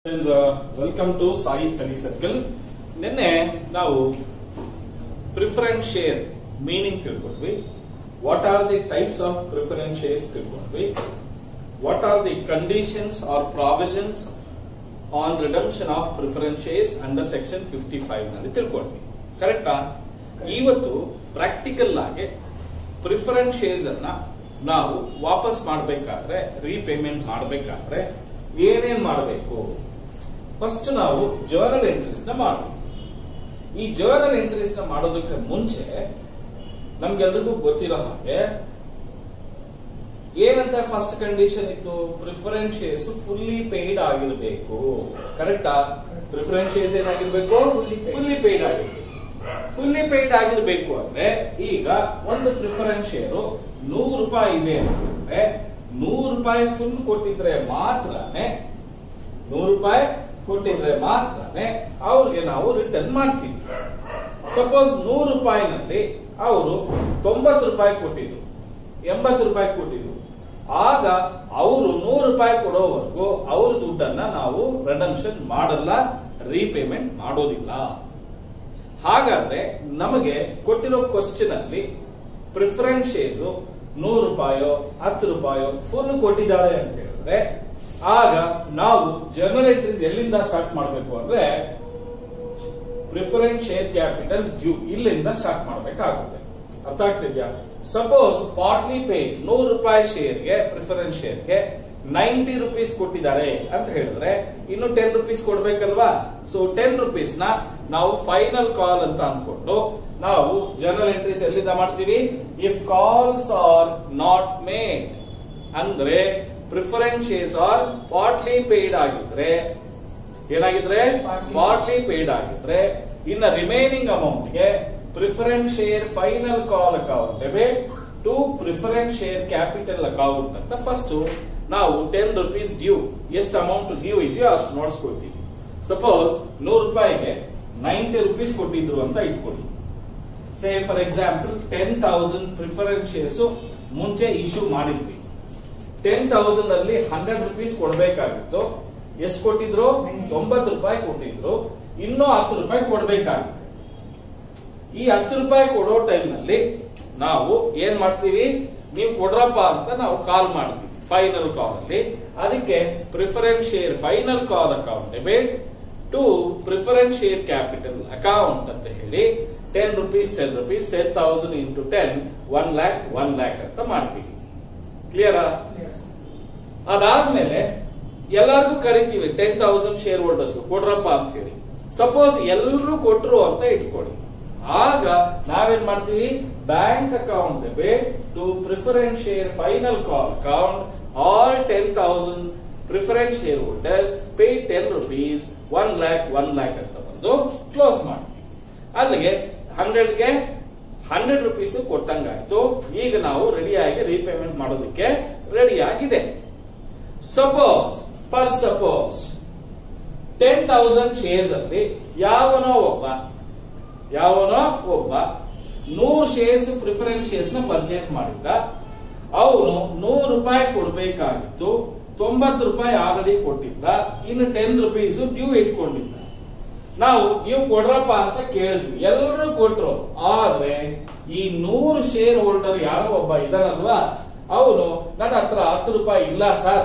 Welcome to Sai study circle ನಿನ್ನೆ ನಾವು preference share meaning ತಿಳ್ಕೊಂಡ್ವಿ what are the types of preference shares ತಿಳ್ಕೊಂಡ್ವಿ what are the conditions or provisions on redemption of preference shares under section fifty five ನಲ್ಲಿ ತಿಳ್ಕೊಂಡ್ವಿ ಕರೆಕ್ಟಾ ಇವತ್ತು practical ಆಗಿ preference shares ಅನ್ನ ನಾವು ವಾಪಸ್ ಮಾಡಬೇಕಾದ್ರೆ ರೀಪೇಮೆಂಟ್ ಮಾಡಬೇಕಾದ್ರೆ ಏನೇನ್ ಮಾಡಬೇಕು ಫಸ್ಟ್ ನಾವು ಜರ್ನಲ್ ಎಂಟ್ರೀಸ್ ನ ಮಾಡಬೇಕು ಈ ಜರ್ನಲ್ ಎಂಟ್ರೀಸ್ ನ ಮಾಡೋದಕ್ಕೆ ಮುಂಚೆ ನಮ್ಗೆಲ್ರಿಗೂ ಗೊತ್ತಿರೋ ಹಾಗೆ ಏನಂತ ಫಸ್ಟ್ ಕಂಡೀಷನ್ ಇತ್ತು ಪ್ರಿಫರೆನ್ಸ್ ಶೇರ್ಸ್ ಫುಲ್ಲಿ ಪೇಯ್ಡ್ ಆಗಿರಬೇಕು ಕರೆಕ್ಟಾ ಪ್ರಿಫರೆನ್ಸ್ ಶೇರ್ಸ್ ಏನಾಗಿರ್ಬೇಕು Fully paid. ಫುಲ್ಲಿ ಪೇಯ್ಡ್ ಆಗಿರ್ಬೇಕು ಫುಲ್ಲಿ ಪೇಯ್ಡ್ ಆಗಿರ್ಬೇಕು ಅಂದ್ರೆ ಈಗ ಒಂದು ಪ್ರಿಫರೆನ್ಸ್ ಶೇರ್ ನೂರು ರೂಪಾಯಿ ಇದೆ ಅಂತಂದ್ರೆ ನೂರು ರೂಪಾಯಿ ಫುಲ್ ಕೊಟ್ಟಿದ್ರೆ ಮಾತ್ರನೇ ನೂರು ರೂಪಾಯಿ ಕೊಟ್ಟಿದ್ರೆ ಮಾತ್ರನೇ ಅವ್ರಿಗೆ ನಾವು ರಿಟರ್ನ್ ಮಾಡ್ತೀವಿ ಸಪೋಸ್ ನೂರು ರೂಪಾಯಿನಲ್ಲಿ ಅವರು ತೊಂಬತ್ತು ರೂಪಾಯಿ ಕೊಟ್ಟಿದ್ರು ಎಂಬತ್ತು ರೂಪಾಯಿ ಕೊಟ್ಟಿದ್ರು ಆಗ ಅವರು ನೂರು ರೂಪಾಯಿ ಕೊಡೋವರೆಗೂ ಅವ್ರ ದುಡ್ಡನ್ನ ನಾವು ರೆಡಮ್ಷನ್ ಮಾಡಲ್ಲ ರೀಪೇಮೆಂಟ್ ಮಾಡೋದಿಲ್ಲ ಹಾಗಾದ್ರೆ ನಮಗೆ ಕೊಟ್ಟಿರೋ ಕ್ವಶನ್ ಅಲ್ಲಿ ಪ್ರಿಫರೆನ್ಸ್ ಶೇರ್ಸ್ ನೂರು ರೂಪಾಯೋ ಹತ್ತು ರೂಪಾಯೋ ಫುಲ್ ಕೊಟ್ಟಿದ್ದಾರೆ ಅಂತ ಹೇಳಿದ್ರೆ ಆಗ ನಾವು ಜರ್ನಲ್ ಎಂಟ್ರೀಸ್ ಎಲ್ಲಿಂದ ಸ್ಟಾರ್ಟ್ ಮಾಡಬೇಕು ಅಂದ್ರೆ ಪ್ರಿಫರೆನ್ಸ್ ಶೇರ್ ಕ್ಯಾಪಿಟಲ್ ಜೂ ಇಲ್ಲಿಂದ ಸ್ಟಾರ್ಟ್ ಮಾಡಬೇಕಾಗುತ್ತೆ ಅರ್ಥ ಆಗ್ತಿದ್ಯಾ ಸಪೋಸ್ ಪಾರ್ಟ್ಲಿ ಪೇಡ್ ನೂರು ರೂಪಾಯಿ ಶೇರ್ಗೆ ಪ್ರಿಫರೆನ್ಸ್ ಶೇರ್ಗೆ ನೈಂಟಿ ರುಪೀಸ್ ಕೊಟ್ಟಿದ್ದಾರೆ ಅಂತ ಹೇಳಿದ್ರೆ ಇನ್ನು ಟೆನ್ ರುಪೀಸ್ ಕೊಡ್ಬೇಕಲ್ವಾ ಸೊ ಟೆನ್ ರುಪೀಸ್ ನ ನಾವು ಫೈನಲ್ ಕಾಲ್ ಅಂತ ಅನ್ಕೊಂಡು ನಾವು ಜನರಲ್ ಎಂಟ್ರೀಸ್ ಎಲ್ಲಿಂದ ಮಾಡ್ತೀವಿ if calls are not made ಅಂದ್ರೆ preference shares are partly paid ಆಗಿದ್ರೆ ಏನಾಗಿದ್ರೆ Partly. ಪಾರ್ಟ್ಲಿ ಪೇಡ್ ಆಗಿದ್ರೆ ಇನ್ನ ರಿಮೈನಿಂಗ್ ಅಮೌಂಟ್ ಗೆ preference share final call account debit to preference share capital account ಅಂತ ಫಸ್ಟ್ ನಾವು ಟೆನ್ ರುಪೀಸ್ ಡ್ಯೂ ಎಷ್ಟು ಅಮೌಂಟ್ ಡ್ಯೂ ಇದೆಯೋ ಅಷ್ಟು ನೋಡ್ಸ್ಕೊಳ್ತೀವಿ ಸಪೋಸ್ ನೂರು ರೂಪಾಯಿಗೆ ನೈಂಟಿ ರುಪೀಸ್ ಕೊಟ್ಟಿದ್ರು ಅಂತ ಇಟ್ಕೊಳ್ಳಿ say for example ten thousand preference shares ಮುಂಚೆ ಇಶ್ಯೂ ಮಾಡಿದ್ವಿ ಟೆನ್ ತೌಸಂಡ್ ಅಲ್ಲಿ ಹಂಡ್ರೆಡ್ ರುಪೀಸ್ ಕೊಡ್ಬೇಕಾಗಿತ್ತು ಎಷ್ಟು ಕೊಟ್ಟಿದ್ರು ತೊಂಬತ್ತು ರೂಪಾಯಿ ಕೊಟ್ಟಿದ್ರು ಇನ್ನೂ ಹತ್ತು ರೂಪಾಯಿ ಕೊಡ್ಬೇಕಾಗಿತ್ತು ಈ ಹತ್ತು ರೂಪಾಯಿ ಕೊಡೋ ಟೈಮ್ ನಲ್ಲಿ ನಾವು ಏನ್ ಮಾಡ್ತೀವಿ ನೀವು ಕೊಡ್ರಪ್ಪ ಅಂತ ನಾವು ಕಾಲ್ ಮಾಡ್ತೀವಿ ಫೈನಲ್ ಕಾಲ್ ಅಲ್ಲಿ ಅದಕ್ಕೆ preference share final call account debit to preference share capital account ಅಂತ ಹೇಳಿ ten rupees ten rupees ten thousand into ten one lakh one lakh ಅಂತ ಮಾಡ್ತೀವಿ ಕ್ಲಿಯರಾ ಅದಾದ್ಮೇಲೆ ಎಲ್ಲರಿಗೂ ಕರಿತೀವಿ ಟೆನ್ ತೌಸಂಡ್ ಶೇರ್ ಹೋಲ್ಡರ್ಸ್ ಕೊಡ್ರಪ್ಪ ಅಂತ ಹೇಳಿ ಸಪೋಸ್ ಎಲ್ಲರೂ ಕೊಟ್ರು ಅಂತ ಇಟ್ಕೊಳ್ಳಿ ಆಗ ನಾವೇನ್ ಮಾಡ್ತೀವಿ bank account debit to preference share final call account all ten thousand preference share shareholders pay ten rupees one lakh one lakh ಅಂತ ಬಂದು ಕ್ಲೋಸ್ ಮಾಡ್ತೀವಿ ಅಲ್ಲಿಗೆ ಹಂಡ್ರೆಡ್ಗೆ ಹಂಡ್ರೆಡ್ ರುಪೀಸ್ ಕೊಟ್ಟಂಗಾಯ್ತು ಈಗ ನಾವು ರೆಡಿಯಾಗಿ ರೀಪೇಮೆಂಟ್ ಮಾಡೋದಕ್ಕೆ ರೆಡಿ ಆಗಿದೆ suppose per suppose ten thousand shares ಅಲ್ಲಿ ಯಾವನೋ ಒಬ್ಬ ಯಾವನೋ ಒಬ್ಬ ನೂರು ಶೇರ್ಸ್ ಪ್ರಿಫರೆನ್ಸ್ ಶೇರ್ಸ್ ನ ಪರ್ಚೇಸ್ ಮಾಡಿದ್ದ ಅವನು ನೂರು ರೂಪಾಯಿ ಕೊಡ್ಬೇಕಾಗಿತ್ತು ತೊಂಬತ್ತು ರೂಪಾಯಿ ಆಲ್ರೆಡಿ ಕೊಟ್ಟಿದ್ದ ಇನ್ನು ಟೆನ್ ರುಪೀಸ್ ಡ್ಯೂ ಇಟ್ಕೊಂಡಿದ್ದ ನಾವು ನೀವು ಕೊಡ್ರಪ್ಪ ಅಂತ ಕೇಳಿದ್ವಿ ಎಲ್ಲರೂ ಕೊಟ್ರು ಆದ್ರೆ ಈ ನೂರು ಶೇರ್ ಹೋಲ್ಡರ್ ಯಾರೋ ಒಬ್ಬ ಇದಾನಲ್ವಾ ಅವನು ನನ್ನ ಹತ್ರ ಹತ್ತು ರೂಪಾಯಿ ಇಲ್ಲ ಸರ್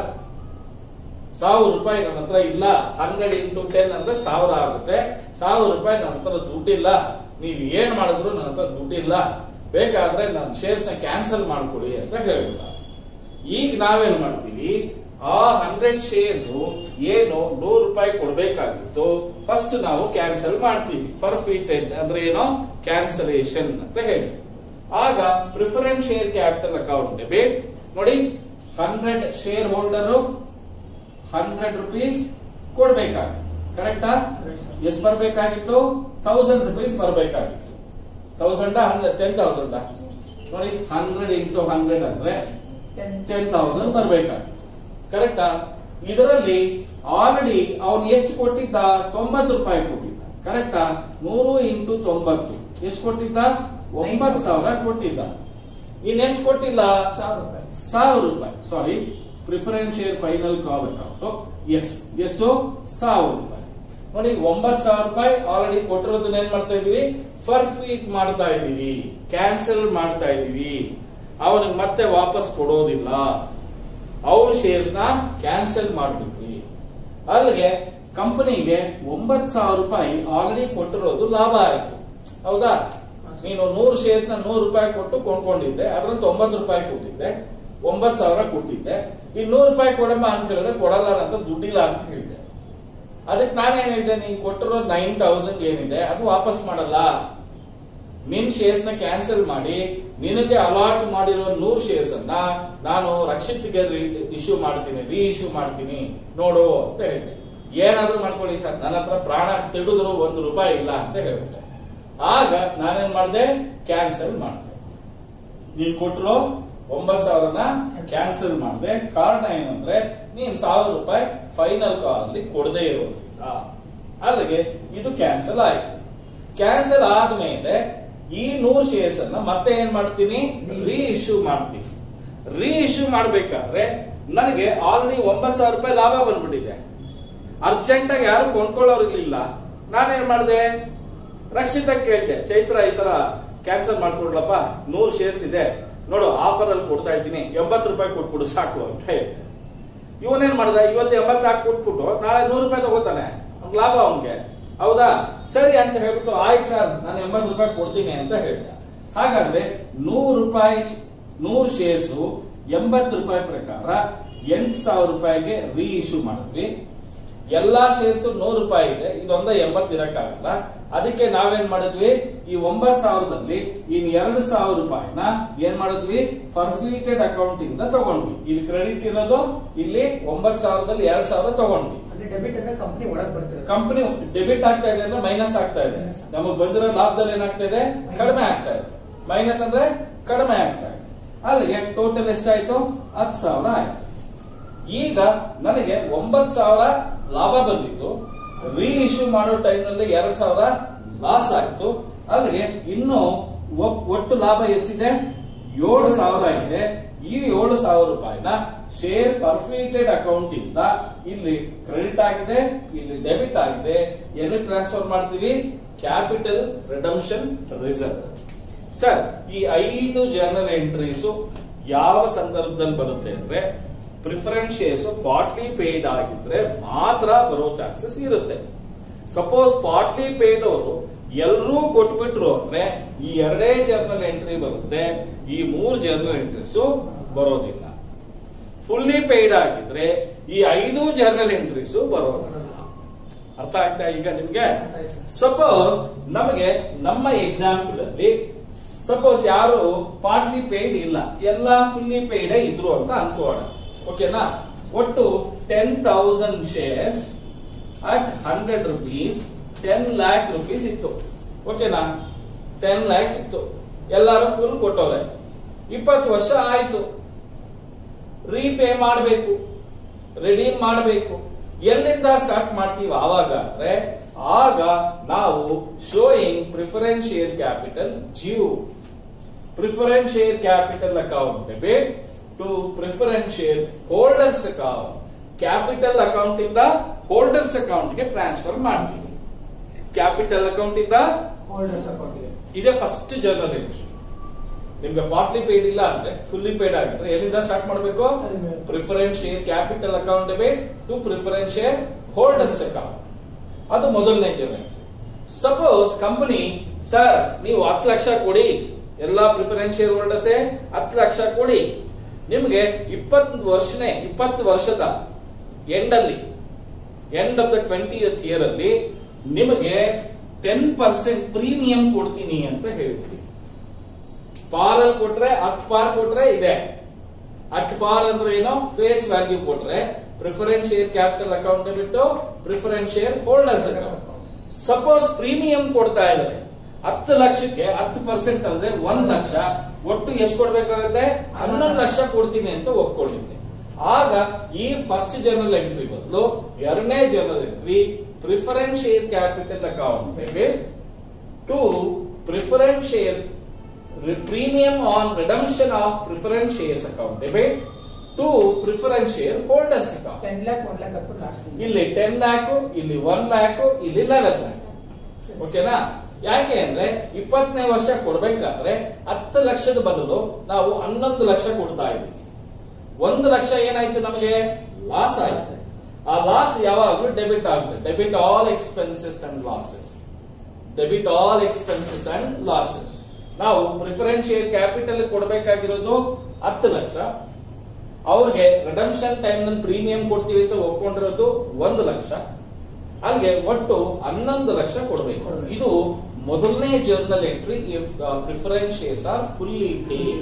ಸಾವಿರ ರೂಪಾಯಿ ನನ್ನ ಹತ್ರ ಇಲ್ಲ ಹಂಡ್ರೆಡ್ ಇಂಟು ಟೆನ್ ಅಂದ್ರೆ ಸಾವಿರ ಆಗುತ್ತೆ ಸಾವಿರ ರೂಪಾಯಿ ನನ್ನ ಹತ್ರ ದುಡ್ಡಿಲ್ಲ ನೀವು ಏನ್ ಮಾಡಿದ್ರು ನನ್ನ ಹತ್ರ ದುಡ್ಡಿಲ್ಲ ಬೇಕಾದ್ರೆ ನನ್ನ ಶೇರ್ಸ್ ನ ಕ್ಯಾನ್ಸಲ್ ಮಾಡ್ಕೊಡಿ ಅಂತ ಹೇಳಿದ ಈಗ ನಾವೇನ್ ಮಾಡ್ತೀವಿ ಆ ಹಂಡ್ರೆಡ್ ಶೇರ್ಸ್ ಏನು ನೂರು ರೂಪಾಯಿ ಕೊಡ್ಬೇಕಾಗಿತ್ತು ಫಸ್ಟ್ ನಾವು ಕ್ಯಾನ್ಸಲ್ ಮಾಡ್ತೀವಿ ಫರ್ಫಿಟೆಡ್ ಅಂದ್ರೆ ಏನೋ ಕ್ಯಾನ್ಸಲೇಷನ್ ಅಂತ ಹೇಳಿ ಆಗ preference share capital account debit ನೋಡಿ hundred shareholder hundred rupees ಕೊಡ್ಬೇಕಾಗಿತ್ತು ಕರೆಕ್ಟಾ ಎಷ್ಟು ಬರ್ಬೇಕಾಗಿತ್ತು ತೌಸಂಡ್ ರುಪೀಸ್ ಬರ್ಬೇಕಾಗಿತ್ತು ತೌಸಂಡ್ ಹಂಡ್ರೆಡ್ ಟೆನ್ ತೌಸಂಡ್ ನೋಡಿ ಹಂಡ್ರೆಡ್ ಇಂಟು ಹಂಡ್ರೆಡ್ ಅಂದ್ರೆ ಟೆನ್ ತೌಸಂಡ್ ಬರ್ಬೇಕಾಗಿತ್ತು ಕರೆಕ್ಟಾ ಇದರಲ್ಲಿ ಆಲ್ರೆಡಿ ಅವನು ಎಷ್ಟು ಕೊಟ್ಟಿದ್ದ ತೊಂಬತ್ತು ರೂಪಾಯಿ ಕೊಟ್ಟಿದ್ದ ಕರೆಕ್ಟಾ ನೂರು ಇಂಟು ತೊಂಬತ್ತು ಎಷ್ಟು ಕೊಟ್ಟಿದ್ದ ಒಂಬತ್ತು ಸಾವಿರ ಕೊಟ್ಟಿದ್ದ ಇನ್ನೆಷ್ಟು ಕೊಟ್ಟಿಲ್ಲ ಸಾವಿರ ರೂಪಾಯಿ ಸಾವಿರ ರೂಪಾಯಿ sorry preference share final call account yes ಎಷ್ಟು ಸಾವಿರ ರೂಪಾಯಿ ನೋಡಿ ಒಂಬತ್ ಸಾವಿರ ರೂಪಾಯಿ ಆಲ್ರೆಡಿ ಕೊಟ್ಟಿರೋದನ್ನ ಏನ್ ಮಾಡ್ತಾ ಇದೀವಿ ಫರ್ಫೀಟ್ ಮಾಡ್ತಾ ಇದೀವಿ ಕ್ಯಾನ್ಸಲ್ ಮಾಡ್ತಾ ಇದೀವಿ ಅವನಿಗೆ ಮತ್ತೆ ವಾಪಸ್ ಕೊಡೋದಿಲ್ಲ ಅವ್ರ ಶೇರ್ಸ್ ನ ಕ್ಯಾನ್ಸಲ್ ಮಾಡ್ಬಿಟ್ವಿ ಅಲ್ಲಿಗೆ ಕಂಪನಿಗೆ ಒಂಬತ್ ಸಾವಿರ ರೂಪಾಯಿ ಆಲ್ರೆಡಿ ಕೊಟ್ಟಿರೋದು ಲಾಭ ಆಯ್ತು ಹೌದಾ ನೀನು ನೂರು ಶೇರ್ಸ್ ನ ನೂರು ರೂಪಾಯಿ ಕೊಟ್ಟು ಕೊಂಡ್ಕೊಂಡಿದ್ದೆ ಅದ್ರಲ್ಲಿ ತೊಂಬತ್ತು ರೂಪಾಯಿ ಕೊಟ್ಟಿದ್ದೆ ಒಂಬತ್ ಸಾವಿರ ಕೊಟ್ಟಿದ್ದೆ ಈ ನೂರು ರೂಪಾಯಿ ಕೊಡಮ್ಮ ಅಂತ ಹೇಳಿದ್ರೆ ಕೊಡಲ್ಲ ಅಂತ ದುಡ್ಡಿಲ್ಲ ಅಂತ ಹೇಳಿದೆ ಅದಕ್ಕೆ ನಾನೇನ್ ಹೇಳಿದೆ ನೀನ್ ಕೊಟ್ಟಿರೋ ನೈನ್ ತೌಸಂಡ್ ಏನಿದೆ ಅದು ವಾಪಸ್ ಮಾಡಲ್ಲ ನಿನ್ ಶೇರ್ಸ್ ನ ಕ್ಯಾನ್ಸಲ್ ಮಾಡಿ ನಿನಗೆ ಅಲಾಟ್ ಮಾಡಿರೋ ನೂರು ಶೇರ್ಸ್ ಅನ್ನ ನಾನು ರಕ್ಷಿತ್ಗೆ ಇಶ್ಯೂ ಮಾಡ್ತೀನಿ ರೀ ಇಶ್ಯೂ ಮಾಡ್ತೀನಿ ನೋಡು ಅಂತ ಹೇಳಿದೆ ಏನಾದ್ರೂ ಮಾಡ್ಕೊಳ್ಳಿ ಸರ್ ನನ್ನ ಹತ್ರ ಪ್ರಾಣ ತೆಗೆದ್ರು ಒಂದು ರೂಪಾಯಿ ಇಲ್ಲ ಅಂತ ಹೇಳ್ಬಿಟ್ಟೆ ಆಗ ನಾನೇನ್ ಮಾಡಿದೆ ಕ್ಯಾನ್ಸಲ್ ಮಾಡಿದೆ ನೀನ್ ಕೊಟ್ಟಿರೋ ಒಂಬತ್ ಸಾವಿರನ ಕ್ಯಾನ್ಸಲ್ ಮಾಡಿದೆ ಕಾರಣ ಏನಂದ್ರೆ ನೀನ್ ಸಾವಿರ ರೂಪಾಯಿ ಫೈನಲ್ ಕಾಲ್ ಅಲ್ಲಿ ಕೊಡದೇ ಇರೋದ್ರಿಂದ ಅಲ್ಲಿಗೆ ಇದು ಕ್ಯಾನ್ಸಲ್ ಆಯ್ತು ಕ್ಯಾನ್ಸಲ್ ಆದ್ಮೇಲೆ ಈ ನೂರು ಶೇರ್ಸ್ ಅನ್ನ ಮತ್ತೆ ಏನ್ ಮಾಡ್ತೀನಿ ರೀ ಇಶ್ಯೂ ಮಾಡ್ತೀನಿ ರೀ ಇಶ್ಯೂ ಮಾಡ್ಬೇಕಾದ್ರೆ ನನಗೆ ಆಲ್ರೆಡಿ ಒಂಬತ್ ಸಾವಿರ ರೂಪಾಯಿ ಲಾಭ ಬಂದ್ಬಿಟ್ಟಿದೆ ಅರ್ಜೆಂಟ್ ಆಗಿ ಯಾರು ಕೊಂಡ್ಕೊಳ್ಳೋರಿರ್ಲಿಲ್ಲ ನಾನೇನ್ ಮಾಡಿದೆ ರಕ್ಷಿತ ಕೇಳಿದೆ ಚೈತ್ರ ಈ ತರ ಕ್ಯಾನ್ಸಲ್ ಮಾಡ್ಕೊಡ್ಲಪ್ಪ ನೂರು ಶೇರ್ಸ್ ಇದೆ ನೋಡು ಆಫರ್ ಅಲ್ಲಿ ಕೊಡ್ತಾ ಇದ್ದೀನಿ ಎಂಬತ್ತು ರೂಪಾಯಿ ಕೊಟ್ಬಿಡು ಸಾಕು ಅಂತ ಹೇಳಿದೆ ಇವನೇನ್ ಮಾಡ್ದ ಇವತ್ತು ಎಂಬತ್ತು ಹಾಕಿ ಕೊಟ್ಬಿಟ್ಟು ನಾಳೆ ನೂರು ರೂಪಾಯಿ ತಗೋತಾನೆ ಅವ್ನ್ ಲಾಭ ಅವನ್ಗೆ ಹೌದಾ ಸರಿ ಅಂತ ಹೇಳ್ಬಿಟ್ಟು ಆಯ್ತು ಸರ್ ನಾನು ಎಂಬತ್ತು ರೂಪಾಯಿ ಕೊಡ್ತೀನಿ ಅಂತ ಹೇಳಿದೆ ಹಾಗಾದ್ರೆ ನೂರು ರೂಪಾಯಿ ನೂರು ಶೇರ್ಸ್ ಎಂಬತ್ತು ರೂಪಾಯಿ ಪ್ರಕಾರ ಎಂಟು ಸಾವಿರ ರೂಪಾಯಿಗೆ ರೀ ಇಶ್ಯೂ ಮಾಡಿದ್ವಿ ಎಲ್ಲಾ ಶೇರ್ಸ್ ನೂರು ರೂಪಾಯಿ ಇದೆ ಇದೊಂದ ಎಂಬತ್ತು ಇರಕ್ಕಾಗಲ್ಲ ಅದಕ್ಕೆ ನಾವೇನ್ ಮಾಡಿದ್ವಿ ಈ ಒಂಬತ್ ಸಾವಿರದಲ್ಲಿ ಇನ್ ಎರಡು ಸಾವಿರ ರೂಪಾಯಿನ ಏನ್ ಮಾಡಿದ್ವಿ ಫರ್ಫೀಟೆಡ್ ಅಕೌಂಟ್ ಇಂದ ತಗೊಂಡ್ವಿ ಇಲ್ಲಿ ಕ್ರೆಡಿಟ್ ಇರೋದು ಇಲ್ಲಿ ಒಂಬತ್ ಸಾವಿರದಲ್ಲಿ ಎರಡ್ ಸಾವಿರ ತಗೊಂಡ್ವಿ ಅಂದ್ರೆ ಡೆಬಿಟ್ ಅಂದ್ರೆ ಕಂಪನಿ ಒಳಗ್ ಬರ್ತದೆ ಕಂಪನಿ ಡೆಬಿಟ್ ಆಗ್ತಾ ಇದೆ ಅಂದ್ರೆ ಮೈನಸ್ ಆಗ್ತಾ ಇದೆ ನಮಗೆ ಬಂದಿರೋ ಲಾಭದಲ್ಲಿ ಏನಾಗ್ತಾ ಇದೆ ಕಡಿಮೆ ಆಗ್ತಾ ಇದೆ ಮೈನಸ್ ಅಂದ್ರೆ ಕಡಿಮೆ ಆಗ್ತಾ ಇದೆ ಅಲ್ಲಿಗೆ ಟೋಟಲ್ ಎಷ್ಟಾಯ್ತು ಹತ್ತು ಸಾವಿರ ಆಯ್ತು ಈಗ ನನಗೆ ಒಂಬತ್ ಸಾವಿರ ಲಾಭ ಬಂದಿತ್ತು ರೀ ಇಶ್ಯೂ ಮಾಡೋ ಟೈಮ್ ನಲ್ಲಿ ಎರಡ್ ಸಾವಿರ ಲಾಸ್ ಆಯ್ತು ಅಲ್ಲಿಗೆ ಇನ್ನು ಒ- ಒಟ್ಟು ಲಾಭ ಎಷ್ಟಿದೆ ಏಳು ಸಾವಿರ ಇದೆ ಈ ಏಳು ಸಾವಿರ ರೂಪಾಯಿನ ಶೇರ್ ಫರ್ಫಿಟೆಡ್ ಅಕೌಂಟ್ ಇಂದ ಇಲ್ಲಿ ಕ್ರೆಡಿಟ್ ಆಗಿದೆ ಇಲ್ಲಿ ಡೆಬಿಟ್ ಆಗಿದೆ ಎಲ್ಲಿ ಟ್ರಾನ್ಸ್ಫರ್ ಮಾಡ್ತೀವಿ ಕ್ಯಾಪಿಟಲ್ ರಿಡಮ್ಷನ್ ರಿಸರ್ವ್ ಸರ್ ಈ ಐದು ಜರ್ನಲ್ ಎಂಟ್ರೀಸ್ ಯಾವ ಸಂದರ್ಭದಲ್ಲಿ ಬರುತ್ತೆ ಅಂದ್ರೆ ಪ್ರಿಫರೆನ್ಸ್ ಶೇರ್ಸ್ ಪಾರ್ಟ್ಲಿ ಪೇಯ್ಡ್ ಆಗಿದ್ರೆ ಮಾತ್ರ ಬರೋ ಚಾನ್ಸಸ್ ಇರುತ್ತೆ ಸಪೋಸ್ ಪಾರ್ಟ್ಲಿ ಪೇಯ್ಡ್ ಅವರು ಎಲ್ಲರೂ ಕೊಟ್ಬಿಟ್ರು ಅಂದ್ರೆ ಈ ಎರಡೇ ಜರ್ನಲ್ ಎಂಟ್ರಿ ಬರುತ್ತೆ ಈ ಮೂರು ಜರ್ನಲ್ ಎಂಟ್ರೀಸ್ ಬರೋದಿಲ್ಲ ಫುಲ್ಲಿ ಪೇಯ್ಡ್ ಆಗಿದ್ರೆ ಈ ಐದು ಜರ್ನಲ್ ಎಂಟ್ರೀಸ್ ಬರೋದಿಲ್ಲ ಅರ್ಥ ಆಗ್ತಾ ಈಗ ನಿಮ್ಗೆ ಸಪೋಸ್ ನಮಗೆ ನಮ್ಮ ಎಕ್ಸಾಂಪಲ್ ಅಲ್ಲಿ ಸಪೋಸ್ ಯಾರು ಪಾರ್ಟ್ಲಿ ಪೇಯ್ಡ್ ಇಲ್ಲ ಎಲ್ಲ ಫುಲ್ಲಿ ಪೇಯ್ಡ್ ಇದ್ರು ಅಂತ ಅನ್ಕೋಣ ಓಕೆನಾ ಒಟ್ಟು ten thousand shares at hundred rupees ten lakh rupees ಇತ್ತು ಓಕೆನಾ ಟೆನ್ ಲ್ಯಾಕ್ಸ್ ಇತ್ತು ಎಲ್ಲರೂ ಫುಲ್ ಕೊಟ್ಟವ್ರೆ ಇಪ್ಪತ್ತು ವರ್ಷ ಆಯ್ತು ರೀಪೇ ಮಾಡಬೇಕು ರೆಡೀಮ್ ಮಾಡಬೇಕು ಎಲ್ಲಿಂದ ಸ್ಟಾರ್ಟ್ ಮಾಡ್ತೀವಿ ಆವಾಗ ಅಂದ್ರೆ ಆಗ ನಾವು ಶೋಯಿಂಗ್ ಪ್ರಿಫರೆನ್ಸ್ ಶೇರ್ ಕ್ಯಾಪಿಟಲ್ ಜಿಯೋ preference share capital account debit to preference share holders account capital account ಇಂದ ಹೋಲ್ಡರ್ಸ್ ಅಕೌಂಟ್ ಗೆ ಟ್ರಾನ್ಸ್ಫರ್ ಮಾಡ್ತೀವಿ ಕ್ಯಾಪಿಟಲ್ ಅಕೌಂಟ್ ಇಂದ ಹೋಲ್ಡರ್ಸ್ ಅಕೌಂಟ್ ಇದೆ ಇದೇ ಫಸ್ಟ್ ಜರ್ನಲ್ ಎಂಟ್ರಿ ನಿಮ್ಗೆ ಪಾರ್ಟ್ಲಿ ಪೇಯ್ಡ್ ಇಲ್ಲ ಅಂದ್ರೆ ಫುಲ್ಲಿ ಪೇಯ್ಡ್ ಆಗಿದ್ರೆ ಎಲ್ಲಿಂದ ಸ್ಟಾರ್ಟ್ ಮಾಡಬೇಕು preference share capital account debit to preference share holders account ಅದು ಮೊದಲನೇ ಜರ್ನಲ್ ಸಪೋಸ್ ಕಂಪನಿ ಸರ್ ನೀವು ಹತ್ತು ಲಕ್ಷ ಕೊಡಿ ಎಲ್ಲಾ ಪ್ರಿಫರೆನ್ಸ್ ಶೇರ್ ಹೋಲ್ಡರ್ಸ್ ಹತ್ತು ಲಕ್ಷ ಕೊಡಿ ನಿಮ್ಗೆ ಇಪ್ಪತ್ತು ವರ್ಷನೇ ಇಪ್ಪತ್ತು ವರ್ಷದ ಎಂಡ್ ಅಲ್ಲಿ end of the twenty year ಅಲ್ಲಿ ನಿಮಗೆ ಟೆನ್ ಪರ್ಸೆಂಟ್ ಪ್ರೀಮಿಯಂ ಕೊಡ್ತೀನಿ ಅಂತ ಹೇಳ್ತೀವಿ ಪಾರ್ ಅಲ್ಲಿ ಕೊಟ್ರೆ ಹತ್ತು ಪಾರ್ ಕೊಟ್ರೆ ಇದೆ ಹತ್ತು ಪಾರ್ ಅಂದ್ರೆ ಏನೋ ಫೇಸ್ ವ್ಯಾಲ್ಯೂ ಕೊಟ್ರೆ ಪ್ರಿಫರೆನ್ಸ್ ಶೇರ್ ಕ್ಯಾಪಿಟಲ್ ಅಕೌಂಟ್ ಬಿಟ್ಟು preference share holders account suppose premium ಕೊಡ್ತಾ ಇದ್ದಾರೆ ಹತ್ತು ಲಕ್ಷಕ್ಕೆ ಹತ್ತು ಪರ್ಸೆಂಟ್ ಅಂದ್ರೆ ಒಂದ್ ಲಕ್ಷ ಒಟ್ಟು ಎಷ್ಟು ಕೊಡ್ಬೇಕಾಗುತ್ತೆ ಹನ್ನೊಂದು ಲಕ್ಷ ಕೊಡ್ತೀನಿ ಅಂತ ಒಪ್ಕೊಂಡಿದ್ದೆ ಆಗ ಈ ಫಸ್ಟ್ ಜನರಲ್ ಎಂಟ್ರಿ ಬದಲು ಎರಡನೇ general entry preference share capital account debit to preference share premium on redemption of preference shares account debit to preference share holders account ten lakh one lakh ಹಾಕ್ಬಿಟ್ಟು ಲಾಸ್ಟ್ ಇಲ್ಲಿ ಟೆನ್ ಲ್ಯಾಕ್ ಇಲ್ಲಿ ಒನ್ ಲ್ಯಾಕ್ ಇಲ್ಲಿ eleven lakh ಓಕೆನಾ ಯಾಕೆ ಅಂದ್ರೆ ಇಪ್ಪತ್ತನೇ ವರ್ಷ ಕೊಡ್ಬೇಕಾದ್ರೆ ಹತ್ತು ಲಕ್ಷದ ಬದಲು ನಾವು ಹನ್ನೊಂದು ಲಕ್ಷ ಕೊಡ್ತಾ ಇದ್ದೀವಿ ಒಂದು ಲಕ್ಷ ಏನಾಯ್ತು ನಮಗೆ ಲಾಸ್ ಆಯ್ತು ಆ ಲಾಸ್ ಯಾವಾಗಲೂ ಡೆಬಿಟ್ ಆಗುತ್ತೆ debit all expenses and losses debit all expenses and losses ನಾವು ಪ್ರಿಫರೆನ್ಸ್ ಶೇರ್ ಕ್ಯಾಪಿಟಲ್ ಕೊಡಬೇಕಾಗಿರೋದು ಹತ್ತು ಲಕ್ಷ ಅವ್ರಿಗೆ ರಿಡಮ್ಷನ್ ಟೈಮ್ ನಲ್ಲಿ ಪ್ರೀಮಿಯಂ ಕೊಡ್ತೀವಿ ಅಂತ ಒಪ್ಕೊಂಡಿರೋದು ಒಂದು ಲಕ್ಷ ಅಲ್ಲಿಗೆ ಒಟ್ಟು ಹನ್ನೊಂದು ಲಕ್ಷ ಕೊಡಬೇಕು ಇದು ಮೊದಲನೇ journal entry if preference shares are fully paid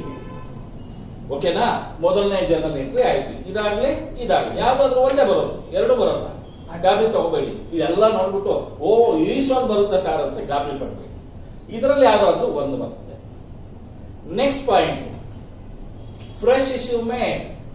ಓಕೆನಾ ಮೊದಲನೇ ಜರ್ನಲ್ ಎಂಟ್ರಿ ಆಯ್ತು ಇದಾಗ್ಲಿ ಇದಾಗ್ಲಿ ಯಾವ್ದಾದ್ರು ಒಂದೇ ಬರೋದು ಎರಡು ಬರೋಲ್ಲ ಆ ಗಾಬರಿ ತಗೋಬೇಡಿ ಇದೆಲ್ಲ ನೋಡ್ಬಿಟ್ಟು ಓ ಇಷ್ಟೊಂದು ಬರುತ್ತೆ ಸರ್ ಅಂತ ಗಾಬರಿ ಪಡ್ಬೇಡಿ ಇದರಲ್ಲಿ ಯಾವ್ದಾದ್ರು ಒಂದು ಬರುತ್ತೆ next point fresh issue may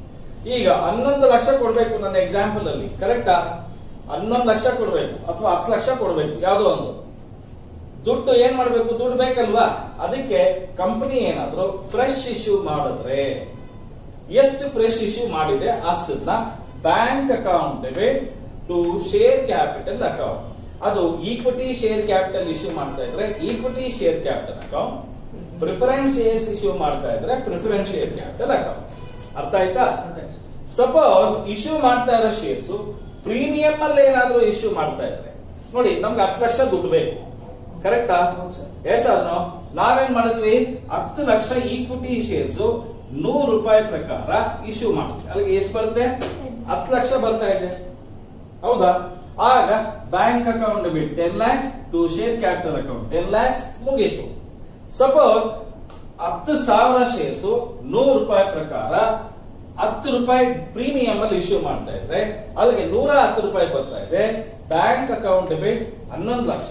ಈಗ ಹನ್ನೊಂದು ಲಕ್ಷ ಕೊಡ್ಬೇಕು ನನ್ನ ಎಕ್ಸಾಂಪಲ್ ಅಲ್ಲಿ ಕರೆಕ್ಟಾ ಹನ್ನೊಂದು ಲಕ್ಷ ಕೊಡ್ಬೇಕು ಅಥವಾ ಹತ್ತು ಲಕ್ಷ ಕೊಡ್ಬೇಕು ಯಾವ್ದೋ ಒಂದು ದುಡ್ಡು ಏನ್ ಮಾಡ್ಬೇಕು ದುಡ್ಡು ಬೇಕಲ್ವಾ ಅದಕ್ಕೆ ಕಂಪನಿ ಏನಾದ್ರು ಫ್ರೆಶ್ ಇಶ್ಯೂ ಮಾಡಿದ್ರೆ ಎಷ್ಟು ಫ್ರೆಶ್ ಇಶ್ಯೂ ಮಾಡಿದೆ ಅಷ್ಟನ್ನ bank account debit to share capital account ಅದು ಈಕ್ವಿಟಿ ಶೇರ್ ಕ್ಯಾಪಿಟಲ್ ಇಶ್ಯೂ ಮಾಡ್ತಾ ಇದ್ರೆ equity share capital account preference shares issue ಮಾಡ್ತಾ ಇದ್ರೆ ಪ್ರಿಫರೆನ್ಸ್ ಶೇರ್ ಕ್ಯಾಪಿಟಲ್ ಅಕೌಂಟ್ ಅರ್ಥ ಆಯ್ತಾ ಸಪೋಸ್ ಇಶ್ಯೂ ಮಾಡ್ತಾ ಇರೋ ಶೇರ್ಸ್ ಪ್ರೀಮಿಯಂ ಅಲ್ಲಿ ಏನಾದ್ರೂ ಇಶ್ಯೂ ಮಾಡ್ತಾ ಇದ್ರೆ ನೋಡಿ ನಮ್ಗೆ ಹತ್ತು ಲಕ್ಷ ದುಡ್ಡು ಬೇಕು ಕರೆಕ್ಟಾ ಹೌದು ಸರ್. ಎಸ್ ಸರ್ ನಾವೇನ್ ಮಾಡಿದ್ವಿ ಹತ್ತು ಲಕ್ಷ ಈಕ್ವಿಟಿ ಶೇರ್ಸ್ ನೂರು ರೂಪಾಯಿ ಪ್ರಕಾರ ಇಶ್ಯೂ ಮಾಡಿದ್ವಿ ಅಲ್ಲಿಗೆ ಎಷ್ಟು ಬರುತ್ತೆ ಹತ್ತು ಲಕ್ಷ ಬರ್ತಾ ಇದೆ ಹೌದಾ ಆಗ ಬ್ಯಾಂಕ್ ಅಕೌಂಟ್ ಬಿಟ್ಟು ten lakhs to share capital account ten lakhs ಮುಗೀತು ಸಪೋಸ್ ಹತ್ತು ಸಾವಿರ ಶೇರ್ಸ್ ನೂರು ರೂಪಾಯಿ ಪ್ರಕಾರ ಹತ್ತು ರೂಪಾಯಿ ಪ್ರೀಮಿಯಂ ಅಲ್ಲಿ ಇಶ್ಯೂ ಮಾಡ್ತಾ ಇದ್ರೆ ಅಲ್ಲಿಗೆ ನೂರ ಹತ್ತು ರೂಪಾಯಿ ಬರ್ತಾ ಇದೆ ಬ್ಯಾಂಕ್ ಅಕೌಂಟ್ ಡೆಬಿಟ್ ಹನ್ನೊಂದು ಲಕ್ಷ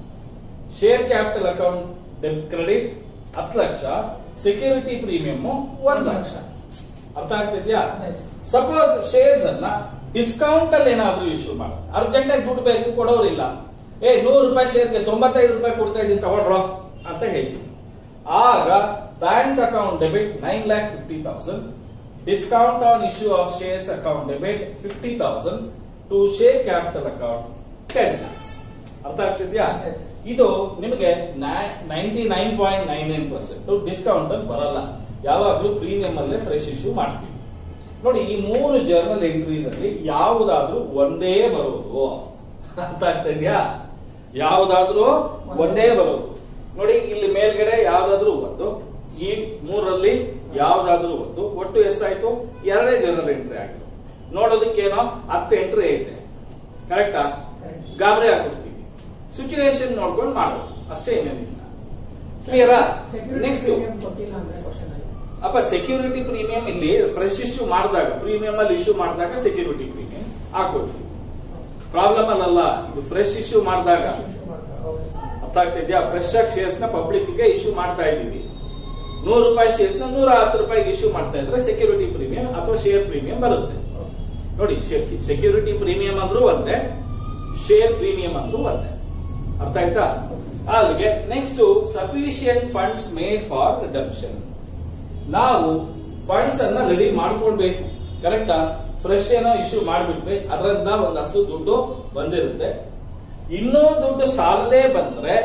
share capital account debit credit ಹತ್ತು ಲಕ್ಷ ಸೆಕ್ಯೂರಿಟಿ ಪ್ರೀಮಿಯಂ ಒಂದು ಲಕ್ಷ ಅರ್ಥ ಆಗ್ತಿದ್ಯಾ ಸಪೋಸ್ ಶೇರ್ಸ್ ಅನ್ನ ಡಿಸ್ಕೌಂಟ್ ಅಲ್ಲಿ ಏನಾದ್ರೂ ಇಶ್ಯೂ ಮಾಡ ಅರ್ಜೆಂಟ್ ಆಗಿ ದುಡ್ಡು ಬೇಕು ಕೊಡೋರಿಲ್ಲ ಏ ನೂರು ರೂಪಾಯಿ ಶೇರ್ಗೆ ತೊಂಬತ್ತೈದು ರೂಪಾಯಿ ಕೊಡ್ತಾ ಇದೀನಿ ತಗೊಳ್ರೋ ಅಂತ ಹೇಳ್ತೀನಿ ಆಗ bank account debit nine lakh fifty thousand discount on issue of shares account debit fifty thousand to share capital account ten lakhs ಅರ್ಥ ಆಗ್ತಿದ್ಯಾ ಆಯ್ತು. ಇದು ನಿಮಗೆ ninety nine point nine nine percent discount ಅಲ್ಲಿ ಬರಲ್ಲ ಯಾವಾಗ್ಲೂ ಪ್ರೀಮಿಯಂ ಅಲ್ಲೇ ಫ್ರೆಶ್ ಇಶ್ಯೂ ಮಾಡ್ತೀವಿ ನೋಡಿ ಈ ಮೂರು ಜರ್ನಲ್ ಎಂಟ್ರೀಸ್ ಅಲ್ಲಿ ಯಾವುದಾದ್ರೂ ಒಂದೇ ಬರೋದು ಅರ್ಥ ಆಗ್ತಾ ಇದೆಯಾ ಯಾವುದಾದ್ರೂ ಒಂದೇ ಬರೋದು ನೋಡಿ ಇಲ್ಲಿ ಮೇಲ್ಗಡೆ ಯಾವ್ದಾದ್ರೂ ಒಂದು ಈ ಮೂರಲ್ಲಿ ಯಾವ್ದಾದ್ರೂ ಒಂದು ಒಟ್ಟು ಎಷ್ಟಾಯ್ತು ಎರಡೇ ಜರ್ನಲ್ ಎಂಟ್ರಿ ಆಗಿದೆ ನೋಡೋದಕ್ಕೇನೋ ಹತ್ತು ಎಂಟ್ರಿ ಐತೆ ಕರೆಕ್ಟಾ ಗಾಬರಿ ಆಗ್ಬಿಡ್ತೀವಿ ಸಿಚುವೇಶನ್ ನೋಡ್ಕೊಂಡು ಮಾಡೋದು ಅಷ್ಟೇ ಏನೇನಿಲ್ಲ ಕ್ಲಿಯರಾ ನೆಕ್ಸ್ಟ್ ಕೊಟ್ಟಿಲ್ಲ ಅಂದ್ರೆ ಕ್ವಶನ್ ಆಗಿ ಅಪ್ಪ ಸೆಕ್ಯೂರಿಟಿ ಪ್ರೀಮಿಯಂ ಇಲ್ಲಿ ಫ್ರೆಶ್ ಇಶ್ಯೂ ಮಾಡಿದಾಗ ಪ್ರೀಮಿಯಂ ಅಲ್ಲಿ ಇಶ್ಯೂ ಮಾಡಿದಾಗ ಸೆಕ್ಯೂರಿಟಿ ಪ್ರೀಮಿಯಂ ಹಾಕೊಡ್ತೀವಿ ಪ್ರಾಬ್ಲಮ್ ಅಲ್ಲಲ್ಲ ಇದು ಫ್ರೆಶ್ ಇಶ್ಯೂ ಮಾಡಿದಾಗ ಹೌದು ಸರ್ ಅರ್ಥ ಆಗ್ತಿದ್ಯಾ ಫ್ರೆಶ್ ಆಗಿ ಶೇರ್ಸ್ ನ ಪಬ್ಲಿಕ್ ಗೆ ಇಶ್ಯೂ ಮಾಡ್ತಾ ಇದೀವಿ ನೂರು ರೂಪಾಯಿ ಶೇರ್ಸ್ ನ ನೂರ ಹತ್ತು ರೂಪಾಯಿಗೆ ಇಶ್ಯೂ ಮಾಡ್ತಾ ಇದ್ರೆ ಸೆಕ್ಯೂರಿಟಿ ಪ್ರೀಮಿಯಂ ಅಥವಾ ಶೇರ್ ಪ್ರೀಮಿಯಂ ಬರುತ್ತೆ ನೋಡಿ ಸೆಕ್ಯೂರಿಟಿ ಪ್ರೀಮಿಯಂ ಅಂದ್ರೂ ಒಂದೇ ಶೇರ್ ಪ್ರೀಮಿಯಂ ಅಂದ್ರೂ ಒಂದೇ ಅರ್ಥ ಆಯ್ತಾ ಅಲ್ಲಿಗೆ next sufficient funds made for redemption ನಾವು ಫಂಡ್ಸ್ ಅನ್ನ ರೆಡಿ ಮಾಡ್ಕೊಳ್ಬೇಕು ಕರೆಕ್ಟಾ ಫ್ರೆಶ್ ಏನೋ ಇಶ್ಯೂ ಮಾಡ್ಬಿಟ್ವಿ ಅದರಿಂದ ಒಂದಷ್ಟು ದುಡ್ಡು ಬಂದಿರುತ್ತೆ ಇನ್ನೂ ದುಡ್ಡು ಸಾಲದೇ ಬಂದ್ರೆ